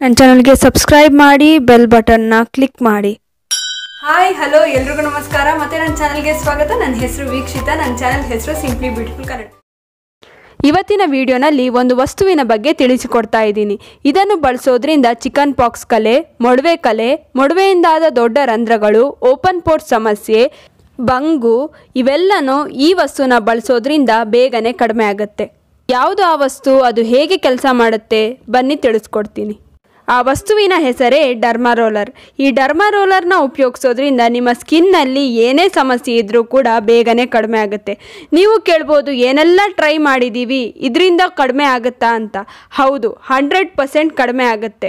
ನನ್ನ ಚಾನಲ್ಗೆ ಸಬ್ಸ್ಕ್ರೈಬ್ ಮಾಡಿ ಬೆಲ್ ಬಟನ್ನ ಕ್ಲಿಕ್ ಮಾಡಿ ಹಾಯ್ ಹಲೋ ಎಲ್ರಿಗೂ ನಮಸ್ಕಾರ ಮತ್ತೆ ನನ್ನ ಚಾನಲ್ಗೆ ಸ್ವಾಗತ ನನ್ನ ಹೆಸರು ವೀಕ್ಷಿತ ನನ್ನ ಚಾನಲ್ ಹೆಸರು ಸಿಂಪ್ಲಿ ಬ್ಯೂಟಿಫುಲ್ ಕನ್ನಡ ಇವತ್ತಿನ ವಿಡಿಯೋನಲ್ಲಿ ಒಂದು ವಸ್ತುವಿನ ಬಗ್ಗೆ ತಿಳಿಸಿಕೊಡ್ತಾ ಇದ್ದೀನಿ ಇದನ್ನು ಬಳಸೋದ್ರಿಂದ ಚಿಕನ್ ಪಾಕ್ಸ್ ಕಲೆ ಮೊಡವೆ ಕಲೆ ಮೊಡವೆಯಿಂದಾದ ದೊಡ್ಡ ರಂಧ್ರಗಳು ಓಪನ್ ಪೋರ್ಟ್ ಸಮಸ್ಯೆ ಬಂಗು ಇವೆಲ್ಲನೂ ಈ ವಸ್ತುನ ಬಳಸೋದ್ರಿಂದ ಬೇಗನೆ ಕಡಿಮೆ ಆಗುತ್ತೆ ಯಾವುದು ಆ ವಸ್ತು ಅದು ಹೇಗೆ ಕೆಲಸ ಮಾಡುತ್ತೆ ಬನ್ನಿ ತಿಳಿಸ್ಕೊಡ್ತೀನಿ ಆ ವಸ್ತುವಿನ ಹೆಸರೇ ಡರ್ಮಾ ರೋಲರ್ ಈ ಡರ್ಮಾ ರೋಲರ್ನ ಉಪಯೋಗಿಸೋದ್ರಿಂದ ನಿಮ್ಮ ಸ್ಕಿನ್ನಲ್ಲಿ ಏನೇ ಸಮಸ್ಯೆ ಇದ್ದರೂ ಕೂಡ ಬೇಗನೆ ಕಡಿಮೆ ಆಗುತ್ತೆ ನೀವು ಕೇಳ್ಬೋದು ಏನೆಲ್ಲ ಟ್ರೈ ಮಾಡಿದ್ದೀವಿ ಇದರಿಂದ ಕಡಿಮೆ ಆಗುತ್ತಾ ಅಂತ ಹೌದು ಹಂಡ್ರೆಡ್ ಪರ್ಸೆಂಟ್ ಕಡಿಮೆ ಆಗುತ್ತೆ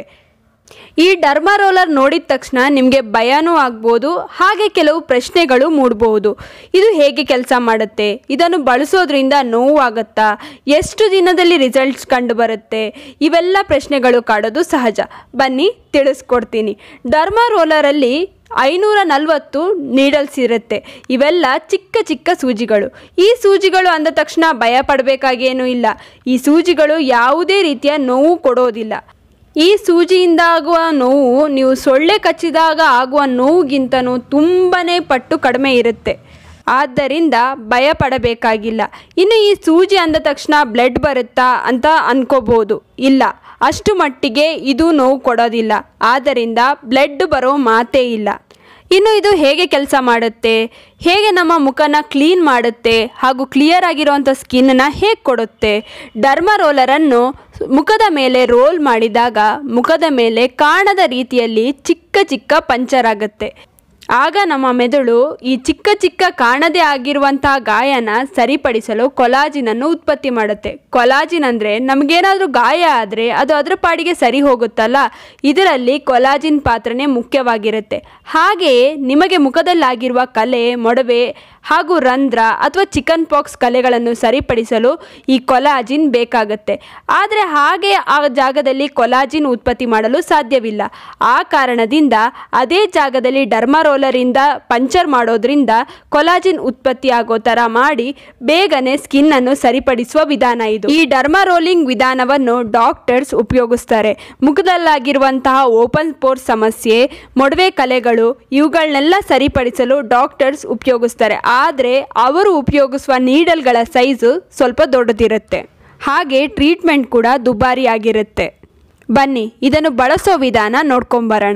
ಈ ಡರ್ಮಾ ರೋಲರ್ ನೋಡಿದ ತಕ್ಷಣ ನಿಮಗೆ ಭಯನೂ ಆಗ್ಬೋದು ಹಾಗೆ ಕೆಲವು ಪ್ರಶ್ನೆಗಳು ಮೂಡಬಹುದು ಇದು ಹೇಗೆ ಕೆಲಸ ಮಾಡುತ್ತೆ ಇದನ್ನು ಬಳಸೋದ್ರಿಂದ ನೋವಾಗುತ್ತಾ ಎಷ್ಟು ದಿನದಲ್ಲಿ ರಿಸಲ್ಟ್ಸ್ ಕಂಡು ಬರುತ್ತೆ ಇವೆಲ್ಲ ಪ್ರಶ್ನೆಗಳು ಕಾಡೋದು ಸಹಜ ಬನ್ನಿ ತಿಳಿಸ್ಕೊಡ್ತೀನಿ ಡರ್ಮಾ ರೋಲರಲ್ಲಿ ಐನೂರ ನಲವತ್ತು ನೀಡಲ್ಸ್ ಇರುತ್ತೆ ಇವೆಲ್ಲ ಚಿಕ್ಕ ಚಿಕ್ಕ ಸೂಜಿಗಳು ಈ ಸೂಜಿಗಳು ಅಂದ ತಕ್ಷಣ ಭಯ ಪಡಬೇಕಾಗೇನೂ ಇಲ್ಲ ಈ ಸೂಜಿಗಳು ಯಾವುದೇ ರೀತಿಯ ನೋವು ಕೊಡೋದಿಲ್ಲ ಈ ಸೂಜಿಯಿಂದ ಆಗುವ ನೋವು ನೀವು ಸೊಳ್ಳೆ ಕಚ್ಚಿದಾಗ ಆಗುವ ನೋವುಗಿಂತನೂ ತುಂಬನೇ ಪಟ್ಟು ಕಡಿಮೆ ಇರುತ್ತೆ ಆದ್ದರಿಂದ ಭಯ ಪಡಬೇಕಾಗಿಲ್ಲ ಇನ್ನು ಈ ಸೂಜಿ ಅಂದ ತಕ್ಷಣ ಬ್ಲಡ್ ಬರುತ್ತಾ ಅಂತ ಅನ್ಕೋಬೋದು ಇಲ್ಲ ಅಷ್ಟು ಮಟ್ಟಿಗೆ ಇದು ನೋವು ಕೊಡೋದಿಲ್ಲ ಆದ್ದರಿಂದ ಬ್ಲಡ್ ಬರೋ ಮಾತೇ ಇಲ್ಲ ಇನ್ನು ಇದು ಹೇಗೆ ಕೆಲಸ ಮಾಡುತ್ತೆ ಹೇಗೆ ನಮ್ಮ ಮುಖನ ಕ್ಲೀನ್ ಮಾಡುತ್ತೆ ಹಾಗೂ ಕ್ಲಿಯರ್ ಆಗಿರುವಂಥ ಸ್ಕಿನ್ನ ಹೇಗೆ ಕೊಡುತ್ತೆ ಡರ್ಮ ರೋಲರನ್ನು ಮುಖದ ಮೇಲೆ ರೋಲ್ ಮಾಡಿದಾಗ ಮುಖದ ಮೇಲೆ ಕಾಣದ ರೀತಿಯಲ್ಲಿ ಚಿಕ್ಕ ಚಿಕ್ಕ ಪಂಚರ್ ಆಗುತ್ತೆ ಆಗ ನಮ್ಮ ಮೆದುಳು ಈ ಚಿಕ್ಕ ಚಿಕ್ಕ ಕಾಣದೇ ಆಗಿರುವಂತಹ ಗಾಯನ ಸರಿಪಡಿಸಲು ಕೊಲಾಜಿನನ್ನು ಉತ್ಪತ್ತಿ ಮಾಡುತ್ತೆ ಕೊಲಾಜಿನ್ ಅಂದರೆ ನಮಗೇನಾದರೂ ಗಾಯ ಆದರೆ ಅದು ಅದರ ಪಾಡಿಗೆ ಸರಿ ಹೋಗುತ್ತಲ್ಲ ಇದರಲ್ಲಿ ಕೊಲಾಜಿನ್ ಪಾತ್ರನೇ ಮುಖ್ಯವಾಗಿರುತ್ತೆ ಹಾಗೆಯೇ ನಿಮಗೆ ಮುಖದಲ್ಲಾಗಿರುವ ಕಲೆ ಮೊಡವೆ ಹಾಗೂ ರಂಧ್ರ ಅಥವಾ ಚಿಕನ್ ಪಾಕ್ಸ್ ಕಲೆಗಳನ್ನು ಸರಿಪಡಿಸಲು ಈ ಕೊಲಾಜಿನ್ ಬೇಕಾಗುತ್ತೆ ಆದರೆ ಹಾಗೆ ಆ ಜಾಗದಲ್ಲಿ ಕೊಲಾಜಿನ್ ಉತ್ಪತ್ತಿ ಮಾಡಲು ಸಾಧ್ಯವಿಲ್ಲ ಆ ಕಾರಣದಿಂದ ಅದೇ ಜಾಗದಲ್ಲಿ ಡರ್ಮಾ ರೋಲರಿಂದ ಪಂಚರ್ ಮಾಡೋದ್ರಿಂದ ಕೊಲಾಜಿನ್ ಉತ್ಪತ್ತಿ ಆಗೋ ಥರ ಮಾಡಿ ಬೇಗನೆ ಸ್ಕಿನ್ ಅನ್ನು ಸರಿಪಡಿಸುವ ವಿಧಾನ ಇದು ಈ ಡರ್ಮಾ ರೋಲಿಂಗ್ ವಿಧಾನವನ್ನು ಡಾಕ್ಟರ್ಸ್ ಉಪಯೋಗಿಸ್ತಾರೆ ಮುಖದಲ್ಲಾಗಿರುವಂತಹ ಓಪನ್ ಪೋರ್ ಸಮಸ್ಯೆ ಮೊಡವೆ ಕಲೆಗಳು ಇವುಗಳನ್ನೆಲ್ಲ ಸರಿಪಡಿಸಲು ಡಾಕ್ಟರ್ಸ್ ಉಪಯೋಗಿಸ್ತಾರೆ ಆದರೆ ಅವರು ಉಪಯೋಗಿಸುವ ನೀಡಲ್ಗಳ ಸೈಜು ಸ್ವಲ್ಪ ದೊಡ್ಡದಿರುತ್ತೆ ಹಾಗೆ ಟ್ರೀಟ್ಮೆಂಟ್ ಕೂಡ ದುಬಾರಿಯಾಗಿರುತ್ತೆ ಬನ್ನಿ ಇದನ್ನು ಬಳಸೋ ವಿಧಾನ ನೋಡ್ಕೊಂಬರೋಣ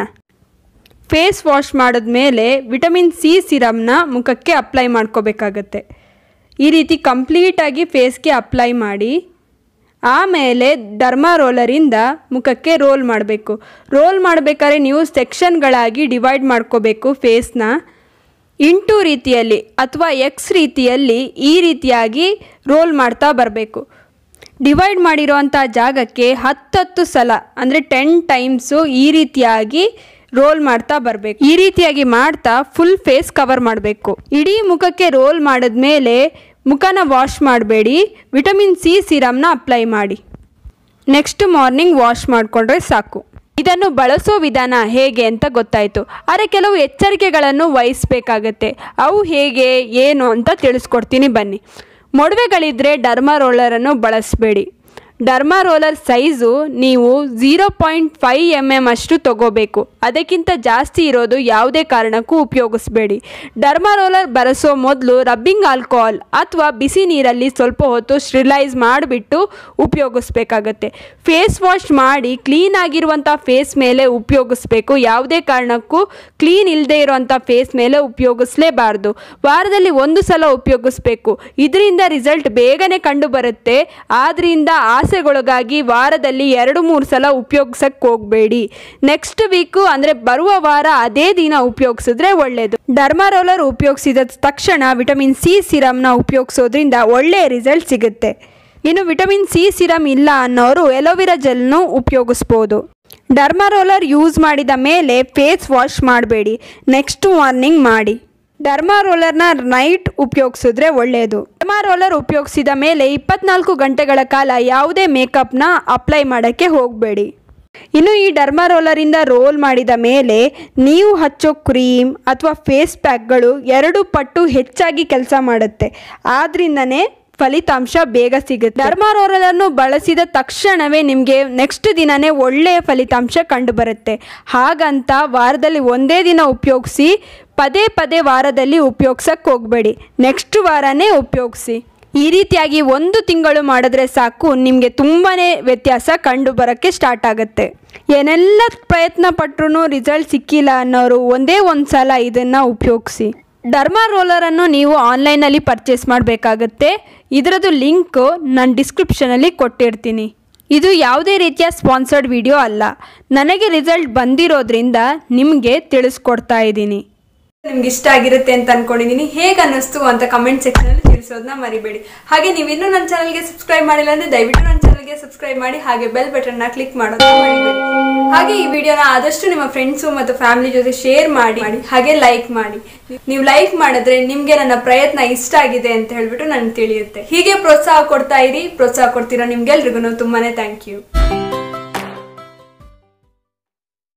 ಫೇಸ್ ವಾಶ್ ಮಾಡಿದ್ಮೇಲೆ ವಿಟಮಿನ್ ಸಿ ಸಿರಮ್ನ ಮುಖಕ್ಕೆ ಅಪ್ಲೈ ಮಾಡ್ಕೋಬೇಕಾಗತ್ತೆ ಈ ರೀತಿ ಕಂಪ್ಲೀಟಾಗಿ ಫೇಸ್ಗೆ ಅಪ್ಲೈ ಮಾಡಿ ಆಮೇಲೆ ಡರ್ಮಾ ರೋಲರಿಂದ ಮುಖಕ್ಕೆ ರೋಲ್ ಮಾಡಬೇಕು ರೋಲ್ ಮಾಡಬೇಕಾದ್ರೆ ನೀವು ಸೆಕ್ಷನ್ಗಳಾಗಿ ಡಿವೈಡ್ ಮಾಡ್ಕೋಬೇಕು ಫೇಸ್ನ ಇಂಟು ರೀತಿಯಲ್ಲಿ ಅಥವಾ ಎಕ್ಸ್ ರೀತಿಯಲ್ಲಿ ಈ ರೀತಿಯಾಗಿ ರೋಲ್ ಮಾಡ್ತಾ ಬರಬೇಕು ಡಿವೈಡ್ ಮಾಡಿರೋವಂಥ ಜಾಗಕ್ಕೆ ಹತ್ತತ್ತು ಸಲ ಅಂದರೆ ಟೆನ್ ಟೈಮ್ಸು ಈ ರೀತಿಯಾಗಿ ರೋಲ್ ಮಾಡ್ತಾ ಬರಬೇಕು ಈ ರೀತಿಯಾಗಿ ಮಾಡ್ತಾ ಫುಲ್ ಫೇಸ್ ಕವರ್ ಮಾಡಬೇಕು ಇಡೀ ಮುಖಕ್ಕೆ ರೋಲ್ ಮಾಡಿದ್ಮೇಲೆ ಮುಖನ ವಾಶ್ ಮಾಡಬೇಡಿ ವಿಟಮಿನ್ ಸಿ ಸಿರಮ್ನ ಅಪ್ಲೈ ಮಾಡಿ ನೆಕ್ಸ್ಟ್ ಮಾರ್ನಿಂಗ್ ವಾಶ್ ಮಾಡಿಕೊಂಡ್ರೆ ಸಾಕು ಇದನ್ನು ಬಳಸೋ ವಿಧಾನ ಹೇಗೆ ಅಂತ ಗೊತ್ತಾಯಿತು ಆದರೆ ಕೆಲವು ಎಚ್ಚರಿಕೆಗಳನ್ನು ವಹಿಸಬೇಕಾಗತ್ತೆ ಅವು ಹೇಗೆ ಏನು ಅಂತ ತಿಳಿಸ್ಕೊಡ್ತೀನಿ ಬನ್ನಿ ಮೊಡವೆಗಳಿದ್ದರೆ ಡರ್ಮಾ ರೋಲರನ್ನು ಬಳಸಬೇಡಿ ಡರ್ಮಾ ರೋಲರ್ ಸೈಜು ನೀವು zero point five M M ಅಷ್ಟು ತಗೋಬೇಕು ಅದಕ್ಕಿಂತ ಜಾಸ್ತಿ ಇರೋದು ಯಾವುದೇ ಕಾರಣಕ್ಕೂ ಉಪಯೋಗಿಸ್ಬೇಡಿ ಡರ್ಮಾ ರೋಲರ್ ಬಳಸೋ ಮೊದಲು ರಬ್ಬಿಂಗ್ ಆಲ್ಕೋಹಾಲ್ ಅಥವಾ ಬಿಸಿ ನೀರಲ್ಲಿ ಸ್ವಲ್ಪ ಹೊತ್ತು ಸ್ಟ್ರಿಲೈಸ್ ಮಾಡಿಬಿಟ್ಟು ಉಪಯೋಗಿಸ್ಬೇಕಾಗತ್ತೆ ಫೇಸ್ ವಾಶ್ ಮಾಡಿ ಕ್ಲೀನ್ ಆಗಿರುವಂಥ ಫೇಸ್ ಮೇಲೆ ಉಪಯೋಗಿಸ್ಬೇಕು ಯಾವುದೇ ಕಾರಣಕ್ಕೂ ಕ್ಲೀನ್ ಇಲ್ಲದೆ ಇರುವಂಥ ಫೇಸ್ ಮೇಲೆ ಉಪಯೋಗಿಸ್ಲೇಬಾರ್ದು ವಾರದಲ್ಲಿ ಒಂದು ಸಲ ಉಪಯೋಗಿಸ್ಬೇಕು ಇದರಿಂದ ರಿಸಲ್ಟ್ ಬೇಗನೆ ಕಂಡು ಬರುತ್ತೆ ಆದ್ರಿಂದ ಆಸೆಗೊಳಗಾಗಿ ವಾರದಲ್ಲಿ ಎರಡು ಮೂರು ಸಲ ಉಪಯೋಗಿಸಕ್ಕೆ ಹೋಗಬೇಡಿ ನೆಕ್ಸ್ಟ್ ವೀಕು ಅಂದರೆ ಬರುವ ವಾರ ಅದೇ ದಿನ ಉಪಯೋಗಿಸಿದ್ರೆ ಒಳ್ಳೆಯದು ಡರ್ಮಾ ರೋಲರ್ ಉಪಯೋಗಿಸಿದ ತಕ್ಷಣ ವಿಟಮಿನ್ ಸಿ ಸಿರಮ್ನ ಉಪಯೋಗಿಸೋದ್ರಿಂದ ಒಳ್ಳೆಯ ರಿಸಲ್ಟ್ ಸಿಗುತ್ತೆ ಇನ್ನು ವಿಟಮಿನ್ ಸಿ ಸಿರಮ್ ಇಲ್ಲ ಅನ್ನೋರು ಎಲೋವಿರಾ ಜೆಲ್ನು ಉಪಯೋಗಿಸ್ಬೋದು ಡರ್ಮಾ ರೋಲರ್ ಯೂಸ್ ಮಾಡಿದ ಮೇಲೆ ಫೇಸ್ ವಾಶ್ ಮಾಡಬೇಡಿ ನೆಕ್ಸ್ಟ್ ಮಾರ್ನಿಂಗ್ ಮಾಡಿ ಡರ್ಮಾ ರೋಲರ್ನ ನೈಟ್ ಉಪಯೋಗಿಸಿದ್ರೆ ಒಳ್ಳೆಯದು ಡರ್ಮಾ ರೋಲರ್ ಉಪಯೋಗಿಸಿದ ಮೇಲೆ ಇಪ್ಪತ್ನಾಲ್ಕು ಗಂಟೆಗಳ ಕಾಲ ಯಾವುದೇ ಮೇಕಪ್ನ ಅಪ್ಲೈ ಮಾಡೋಕ್ಕೆ ಹೋಗಬೇಡಿ ಇನ್ನು ಈ ಡರ್ಮಾ ರೋಲರಿಂದ ರೋಲ್ ಮಾಡಿದ ಮೇಲೆ ನೀವು ಹಚ್ಚೋ ಕ್ರೀಮ್ ಅಥವಾ ಫೇಸ್ ಪ್ಯಾಕ್ಗಳು ಎರಡು ಪಟ್ಟು ಹೆಚ್ಚಾಗಿ ಕೆಲಸ ಮಾಡುತ್ತೆ ಆದ್ರಿಂದನೇ ಫಲಿತಾಂಶ ಬೇಗ ಸಿಗುತ್ತೆ ಡರ್ಮಾರೋರಲ್ ಅನ್ನು ಬಳಸಿದ ತಕ್ಷಣವೇ ನಿಮಗೆ ನೆಕ್ಸ್ಟ್ ದಿನನೇ ಒಳ್ಳೆಯ ಫಲಿತಾಂಶ ಕಂಡು ಬರುತ್ತೆ ಹಾಗಂತ ವಾರದಲ್ಲಿ ಒಂದೇ ದಿನ ಉಪಯೋಗಿಸಿ ಪದೇ ಪದೇ ವಾರದಲ್ಲಿ ಉಪಯೋಗ್ಸಕ್ಕೆ ಹೋಗಬೇಡಿ ನೆಕ್ಸ್ಟ್ ವಾರನೇ ಉಪಯೋಗಿಸಿ ಈ ರೀತಿಯಾಗಿ ಒಂದು ತಿಂಗಳು ಮಾಡಿದ್ರೆ ಸಾಕು ನಿಮಗೆ ತುಂಬಾ ವ್ಯತ್ಯಾಸ ಕಂಡು ಬರೋಕ್ಕೆ ಸ್ಟಾರ್ಟ್ ಆಗುತ್ತೆ ಏನೆಲ್ಲ ಪ್ರಯತ್ನ ಪಟ್ರೂ ರಿಸಲ್ಟ್ ಸಿಕ್ಕಿಲ್ಲ ಅನ್ನೋರು ಒಂದೇ ಒಂದು ಸಲ ಇದನ್ನು ಉಪಯೋಗಿಸಿ ಡರ್ಮಾ ರೋಲರನ್ನು ನೀವು ಆನ್ಲೈನಲ್ಲಿ ಪರ್ಚೇಸ್ ಮಾಡಬೇಕಾಗತ್ತೆ ಇದರದ್ದು ಲಿಂಕು ನಾನು ಡಿಸ್ಕ್ರಿಪ್ಷನಲ್ಲಿ ಕೊಟ್ಟಿರ್ತೀನಿ ಇದು ಯಾವುದೇ ರೀತಿಯ ಸ್ಪಾನ್ಸರ್ಡ್ ವಿಡಿಯೋ ಅಲ್ಲ ನನಗೆ ರಿಸಲ್ಟ್ ಬಂದಿರೋದ್ರಿಂದ ನಿಮಗೆ ತಿಳಿಸ್ಕೊಡ್ತಾ ಇದ್ದೀನಿ ನಿಮ್ಗೆ ಇಷ್ಟ ಆಗಿರುತ್ತೆ ಅಂತ ಅನ್ಕೊಂಡಿದ್ದೀನಿ ಹೇಗೆ ಅನ್ನಿಸ್ತು ಅಂತ ಕಮೆಂಟ್ ಸೆಕ್ಷನ್ ಅಲ್ಲಿ ತಿಳಿಸೋದನ್ನ ಮರಿಬೇಡಿ ಹಾಗೆ ನೀವು ಇನ್ನೂ ನನ್ನ ಚಾನಲ್ಗೆ ಸಬ್ಸ್ಕ್ರೈಬ್ ಮಾಡಿಲ್ಲ ಅಂದ್ರೆ ದಯವಿಟ್ಟು ನನ್ನ ಚಾನಲ್ಗೆ ಸಬ್ಸ್ಕ್ರೈಬ್ ಮಾಡಿ ಹಾಗೆ ಬೆಲ್ ಬಟನ್ ನ ಕ್ಲಿಕ್ ಮಾಡೋದನ್ನ ಮರಿಬೇಡಿ ಹಾಗೆ ಈ ವಿಡಿಯೋನ ಆದಷ್ಟು ನಿಮ್ಮ ಫ್ರೆಂಡ್ಸು ಮತ್ತು ಫ್ಯಾಮಿಲಿ ಜೊತೆ ಶೇರ್ ಮಾಡಿ ಮಾಡಿ ಹಾಗೆ ಲೈಕ್ ಮಾಡಿ ನೀವು ಲೈಕ್ ಮಾಡಿದ್ರೆ ನಿಮ್ಗೆ ನನ್ನ ಪ್ರಯತ್ನ ಇಷ್ಟ ಆಗಿದೆ ಅಂತ ಹೇಳ್ಬಿಟ್ಟು ನನ್ಗೆ ತಿಳಿಯುತ್ತೆ ಹೀಗೆ ಪ್ರೋತ್ಸಾಹ ಕೊಡ್ತಾ ಇರಿ ಪ್ರೋತ್ಸಾಹ ಕೊಡ್ತೀರಾ ನಿಮ್ಗೆಲ್ರಿಗೂ ತುಂಬಾನೇ ಥ್ಯಾಂಕ್ ಯು